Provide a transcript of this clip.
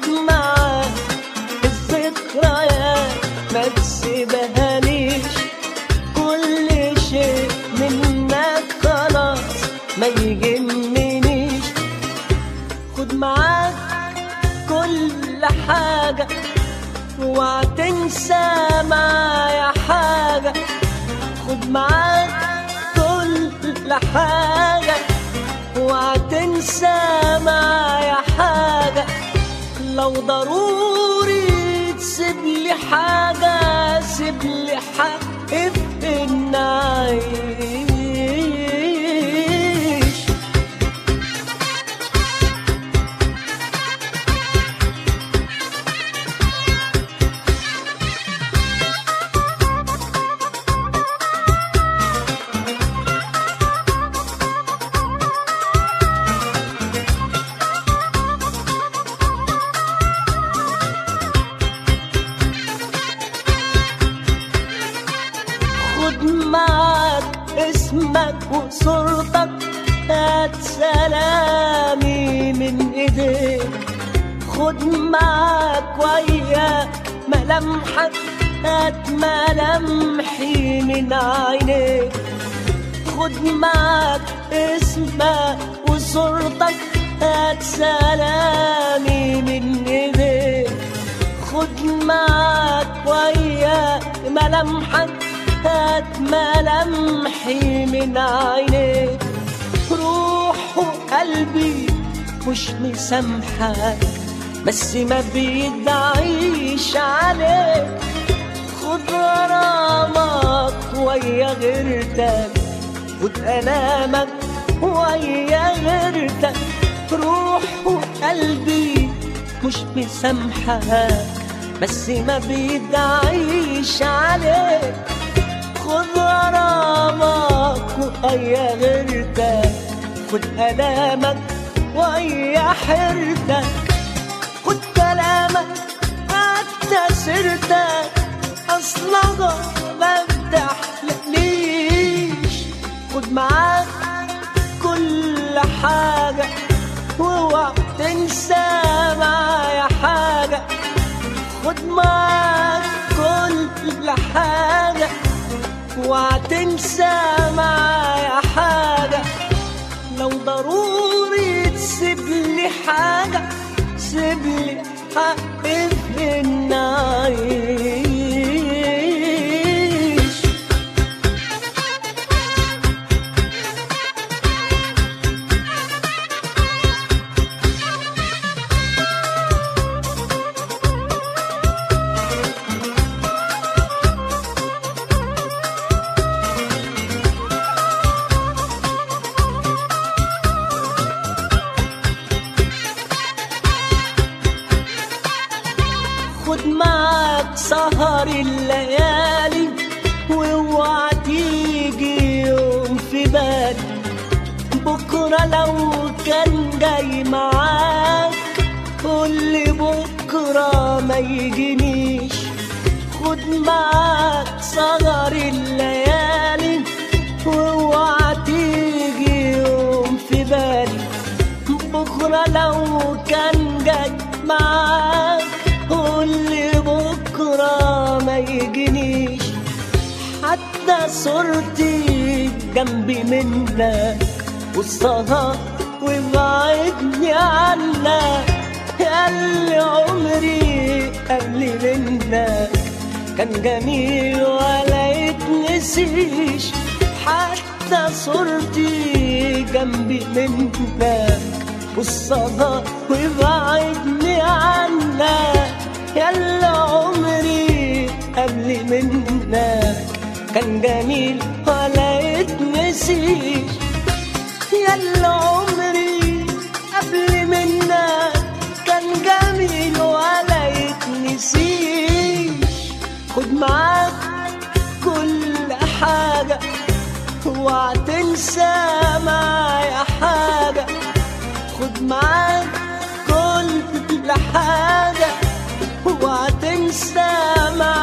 خد معاك الذكريات ما تسيبهاليش كل شيء منك خلاص ما يهمنيش خد معاك كل حاجة وتنسى معايا حاجة خد معاك كل حاجة وتنسى معايا حاجة لو ضروري تسيب لي حاجة سيب لي حق في النعيش خد معاك اسمك وصورتك هات سلامي من ايديك خد معاك ويا ملامحك هات ملامحي من عينيك خد معاك اسمك وصورتك هات سلامي من ايديك خد معاك ويا ملامحك هات ملامحي من عينيك روح وقلبي مش مسامحك بس ما بيدعيش عليك خد غرامك ويا غيرتك خد ألامك ويا غيرتك روح وقلبي مش مسامحك بس ما بيدعيش عليك خد غرامك ويا غيرتك خد ألامك ويا حيرتك خد كلامك حتى سيرتك أصلها ما بتحلقليش خد معاك كل حاجة واوعى تنسى معايا حاجة خد معاك كل حاجة وهتنسى معايا حاجة لو ضروري تسيب لي حاجة سيب لي حق في النعيش خد معاك سهر الليالي واوعى تيجي يوم في بالي بكرة لو كان جاي معاك قولي بكرة ما يجينيش خد معاك سهر الليالي واوعى تيجي يوم في بالي بكرة لو كان جاي معاك قولي بكرة ما يجينيش حتى صورتي جنبي منك والسهر وبعدني عنك ياللي عمري قبل منك كان جميل ولا يتنسيش حتى صورتي جنبي منك والصدى وبعدني عنك يلا عمري قبل منك كان جميل ولا يتنسيش يلا عمري قبل منك كان جميل ولا يتنسيش خد معاك كل حاجة وهتنسى معايا حاجة خد معاك كل حاجة وهتنسى معايا